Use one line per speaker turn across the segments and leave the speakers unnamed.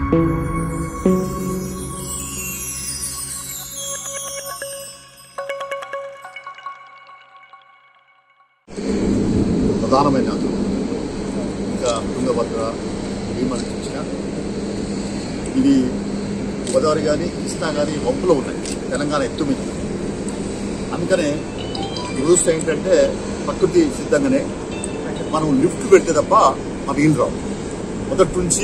ప్రధానమైన ఇంకా తుంగభద్ర భీమని చూసిన ఇవి గోదావరి కానీ కృష్ణా కానీ వంపులో ఉన్నాయి తెలంగాణ ఎత్తు మీద అందుకనే రూల్స్ ఏంటంటే ప్రకృతి సిద్ధంగానే మనం లిఫ్ట్ పెడితే తప్ప మన నీళ్ళు రావు మొదటి నుంచి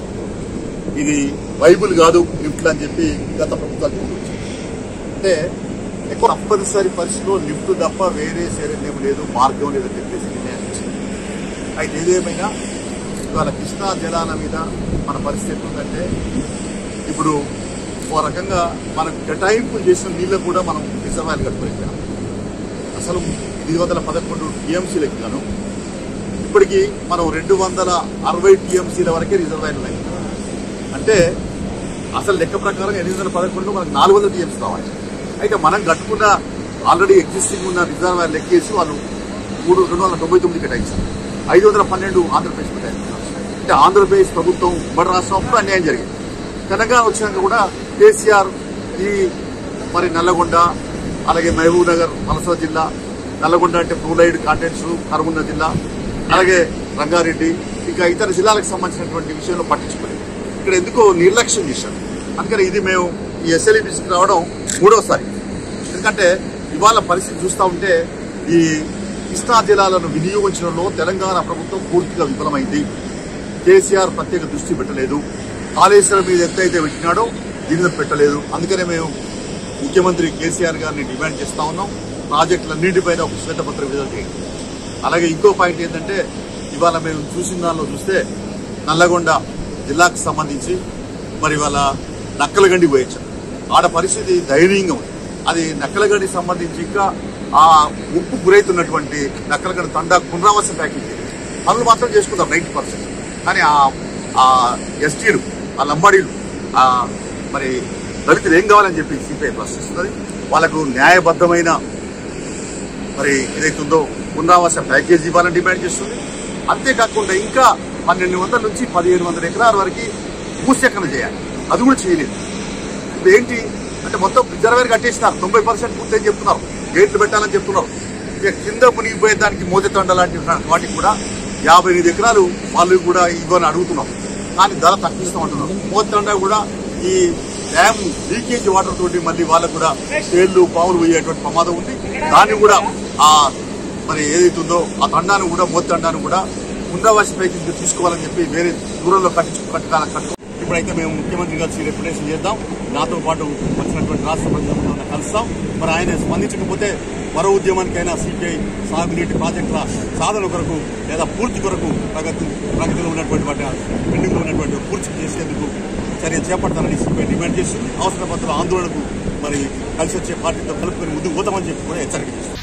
ఇది వైబుల్ కాదు లిఫ్ట్లు అని చెప్పి గత ప్రభుత్వాలు చెప్పుకొచ్చాయి అంటే ఎక్కువ తప్పనిసరి పరిస్థితిలో లిఫ్ట్ తప్ప వేరే శరణ్యం లేదు మార్గం లేదని చెప్పేసి నిర్ణయం వచ్చింది అయితే ఏదేమైనా ఇవాళ కృష్ణా జలాల మీద మన పరిస్థితి ఉందంటే ఇప్పుడు ఓ రకంగా మనం కేటాయింపులు చేసిన నీళ్ళకు కూడా మనం రిజర్వాయర్ కట్టుకోలేకపోయాం అసలు ఎనిమిది వందల పదకొండు టీఎంసీలకు గాను ఇప్పటికీ మనం రెండు వందల అరవై టీఎంసీల వరకే రిజర్వాయర్లు ఉన్నాయి అంటే అసలు లెక్క ప్రకారం ఎనిమిది వందల పదకొండు మనకు నాలుగు వందల టీఎంసీ రావాలి అయితే మనం కట్టుకున్న ఆల్రెడీ ఎగ్జిస్టింగ్ ఉన్న రిజర్వాయర్ లెక్కేసి వాళ్ళు మూడు రెండు వందల తొంభై తొమ్మిది కేటాయించారు ఐదు వందల పన్నెండు ఆంధ్రప్రదేశ్ కేటాయించారు అంటే ఆంధ్రప్రదేశ్ ప్రభుత్వం ఉమ్మడి రాష్ట్రం అప్పుడు అన్యాయం జరిగింది తెలంగాణ వచ్చినాక కూడా కేసీఆర్ ఈ మరి నల్లగొండ అలాగే మహబూబ్ నగర్ వలస జిల్లా నల్లగొండ అంటే ఫ్లూరైడ్ కాంటెంట్స్ కరుమున్న జిల్లా అలాగే రంగారెడ్డి ఇంకా ఇతర జిల్లాలకు సంబంధించినటువంటి విషయంలో పట్టించుకోలేదు ఇక్కడ ఎందుకో నిర్లక్ష్యం చేశారు అందుకని ఇది మేము ఈ ఎస్ఎల్ఈబీసీకి రావడం మూడోసారి ఎందుకంటే ఇవాళ పరిస్థితి చూస్తూ ఉంటే ఈ కృష్ణా జిల్లాలను వినియోగించడంలో తెలంగాణ ప్రభుత్వం పూర్తిగా విఫలమైంది కేసీఆర్ ప్రత్యేక దృష్టి పెట్టలేదు కాళేశ్వరం మీద ఎంతైతే పెట్టినాడో దీని మీద పెట్టలేదు అందుకనే మేము ముఖ్యమంత్రి కేసీఆర్ గారిని డిమాండ్ చేస్తా ఉన్నాం ప్రాజెక్టులన్నింటిపైన ఒక శ్వేతపత్రం విడుదల చేయండి అలాగే ఇంకో పాయింట్ ఏంటంటే ఇవాళ మేము చూసిన దానిలో చూస్తే నల్లగొండ జిల్లాకు సంబంధించి మరి ఇవాళ నక్కలగండి పోయొచ్చాం ఆడ పరిస్థితి దయనీయంగా ఉంది అది నక్కలగండికి సంబంధించి ఇంకా ఆ ఉప్పు గురైతున్నటువంటి నక్కలగండి తండా పునరావాస ప్యాకేజ్ పనులు మాత్రం చేసుకుంటాం నైంటీ పర్సెంట్ కానీ ఆ ఆ ఎస్టీలు ఆ లంబాడీలు ఆ మరి దళితులు ఏం కావాలని చెప్పి సిపిఐ ప్రశ్నిస్తున్నది వాళ్ళకు న్యాయబద్ధమైన మరి ఏదైతుందో పునరావాస ప్యాకేజీ ఇవ్వాలని డిమాండ్ చేస్తుంది అంతేకాకుండా ఇంకా పన్నెండు వందల నుంచి పదిహేను వందల ఎకరాల వరకు భూసేకరణ చేయాలి అది కూడా చేయలేదు ఇప్పుడు ఏంటి అంటే మొత్తం రిజర్వేర్ కట్టేసినారు తొంభై పర్సెంట్ పూర్తని చెప్తున్నారు గేట్లు పెట్టాలని చెప్తున్నారు ఇక కింద మునిగిపోయే దానికి మోదెతండ లాంటి వాటికి కూడా యాభై ఎనిమిది ఎకరాలు వాళ్ళు కూడా ఇవ్వని అడుగుతున్నాం కానీ ధర తగ్గిస్తాం అంటున్నారు మోదెతండ కూడా ఈ డ్యామ్ లీకేజ్ వాటర్ తోటి మళ్ళీ వాళ్ళకు కూడా తేళ్లు పాములు పోయేటువంటి ప్రమాదం ఉంది దాన్ని కూడా ఆ మరి ఏదైతుందో ఆ తండాను కూడా మోదెతండాను కూడా పునరావాసి పైకి తీసుకోవాలని చెప్పి వేరే దూరంలో కట్టించు కట్టుకోవాలి కట్టు ఇప్పుడైతే మేము ముఖ్యమంత్రి గారి రిప్రజెంటేషన్ చేద్దాం నాతో పాటు వచ్చినటువంటి రాష్ట్ర ప్రజలను కలుస్తాం మరి ఆయన స్పందించకపోతే మరో ఉద్యమానికైనా సిపిఐ సాగునీటి ప్రాజెక్టుల సాధన కొరకు లేదా పూర్తి కొరకు ప్రగతి ప్రగతిలో ఉన్నటువంటి వాటి పెండింగ్లో ఉన్నటువంటి పూర్తి చేసేందుకు చర్య చేపడతానని సిపిఐ డిమాండ్ చేస్తుంది అవసర పత్రాల ఆందోళనకు మరి కలిసి వచ్చే పార్టీతో కలుపుకొని ముందుకు పోతామని చెప్పి కూడా హెచ్చరిక చేస్తుంది